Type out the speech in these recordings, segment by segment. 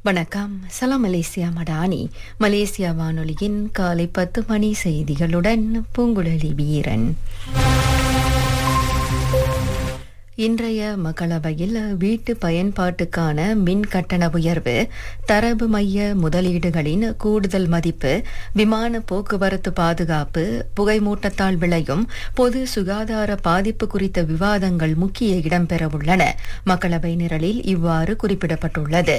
வணக்கம் சலாம் Malaysia Madani Malaysia வானொலியின் காலை பத்து மணி செய்திகளுடன் பூங்குழலி வீரன் இன்றைய மக்களவையில் வீட்டு பயன்பாட்டுக்கான மின் கட்டண உயர்வு தரவு மைய முதலீடுகளின் கூடுதல் மதிப்பு விமான போக்குவரத்து பாதுகாப்பு புகைமூட்டத்தால் விளையும் பொது சுகாதார பாதிப்பு குறித்த விவாதங்கள் முக்கிய இடம்பெறவுள்ளன மக்களவை நிரலில் இவ்வாறு குறிப்பிடப்பட்டுள்ளது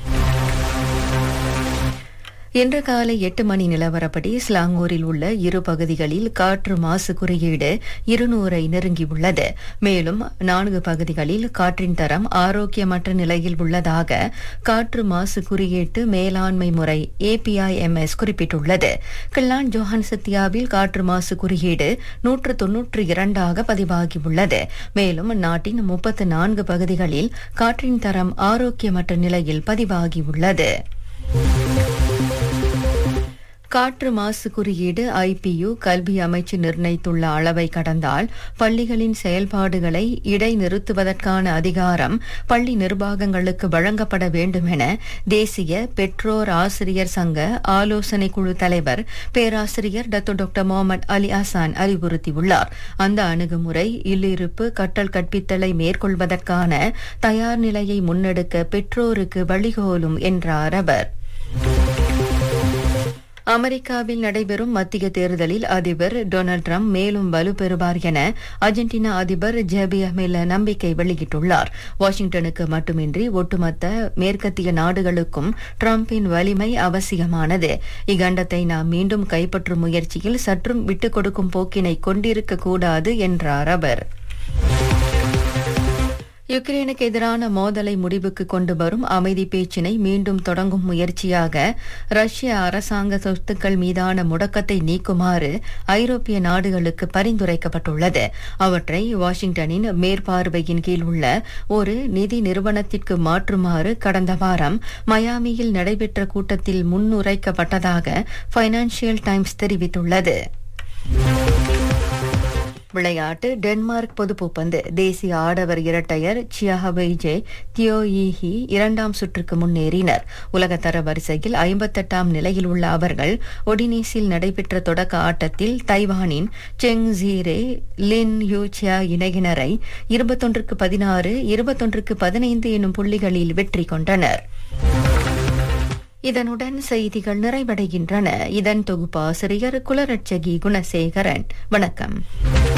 இன்று காலை எட்டு மணி நிலவரப்படி ஸ்லாங்கூரில் உள்ள இரு பகுதிகளில் காற்று மாசு குறியீடு இருநூறை நெருங்கியுள்ளது மேலும் நான்கு பகுதிகளில் காற்றின் தரம் ஆரோக்கியமற்ற நிலையில் உள்ளதாக காற்று மாசு குறியீட்டு மேலாண்மை முறை ஏபிஐஎம்எஸ் குறிப்பிட்டுள்ளது கிள்ளான் ஜோஹன் சத்தியாவில் காற்று மாசு குறியீடு நூற்று தொன்னூற்று இரண்டாக பதிவாகியுள்ளது மேலும் நாட்டின் முப்பத்து நான்கு பகுதிகளில் காற்றின் தரம் ஆரோக்கியமற்ற நிலையில் பதிவாகியுள்ளது காற்று மாசு குறியீடு ஐபியு கல்வி அமைச்சு நிர்ணயித்துள்ள அளவை கடந்தால் பள்ளிகளின் செயல்பாடுகளை இடைநிறுத்துவதற்கான அதிகாரம் பள்ளி நிர்வாகங்களுக்கு வழங்கப்பட வேண்டும் என தேசிய பெற்றோர் ஆசிரியர் சங்க ஆலோசனை குழு தலைவர் பேராசிரியர் Dato doctor Mohamed Ali Hassan அறிவுறுத்தியுள்ளார் அந்த அணுகுமுறை இல்லிருப்பு கட்டல் கற்பித்தலை மேற்கொள்வதற்கான தயார் நிலையை முன்னெடுக்க பெற்றோருக்கு வழிகோலும் என்றார் அவர் அமெரிக்காவில் நடைபெறும் மத்திய தேர்தலில் அதிபர் டொனால்டு டிரம்ப் மேலும் வலுப்பெறுவார் என அர்ஜென்டினா அதிபர் ஜெபி அமேல நம்பிக்கை வெளியிட்டுள்ளார் வாஷிங்டனுக்கு மட்டுமின்றி ஒட்டுமொத்த மேற்கத்திய நாடுகளுக்கும் டிரம்பின் வலிமை அவசியமானது இக்கண்டத்தை நாம் மீண்டும் கைப்பற்றும் முயற்சியில் சற்றும் விட்டுக் கொடுக்கும் போக்கினை கொண்டிருக்க கூடாது என்றார் அவர் யுக்ரைனுக்கு எதிரான மோதலை முடிவுக்கு கொண்டு வரும் அமைதி பேச்சினை மீண்டும் தொடங்கும் முயற்சியாக ரஷ்ய அரசாங்க சொத்துக்கள் மீதான முடக்கத்தை நீக்குமாறு ஐரோப்பிய நாடுகளுக்கு பரிந்துரைக்கப்பட்டுள்ளது அவற்றை வாஷிங்டனின் மேற்பார்வையின் கீழ் உள்ள ஒரு நிதி நிறுவனத்திற்கு மாற்றுமாறு கடந்த வாரம் மயாமியில் நடைபெற்ற கூட்டத்தில் முன்னுரைக்கப்பட்டதாக பைனான்சியல் டைம்ஸ் தெரிவித்துள்ளது விளையாட்டு டென்மார்க் பொதுப்பூப்பந்து தேசிய ஆடவர் இரட்டையர் சியாஹபெய்ஜே தியோ ஈஹி இரண்டாம் சுற்றுக்கு முன்னேறினர் உலகத்தர வரிசையில் ஐம்பத்தெட்டாம் நிலையில் உள்ள அவர்கள் ஒடினீஸில் நடைபெற்ற தொடக்க ஆட்டத்தில் தைவானின் செங் ஜீரே லின் யூச்சியா இணையினரை இருபத்தொன்றுக்கு பதினாறு இருபத்தொன்றுக்கு பதினைந்து எனும் புள்ளிகளில் வெற்றி கொண்டனர் இதனுடன் செய்திகள் நிறைவடைகின்றன இதன் தொகுப்பாசிரியர் குலரட்சகி குணசேகரன் வணக்கம்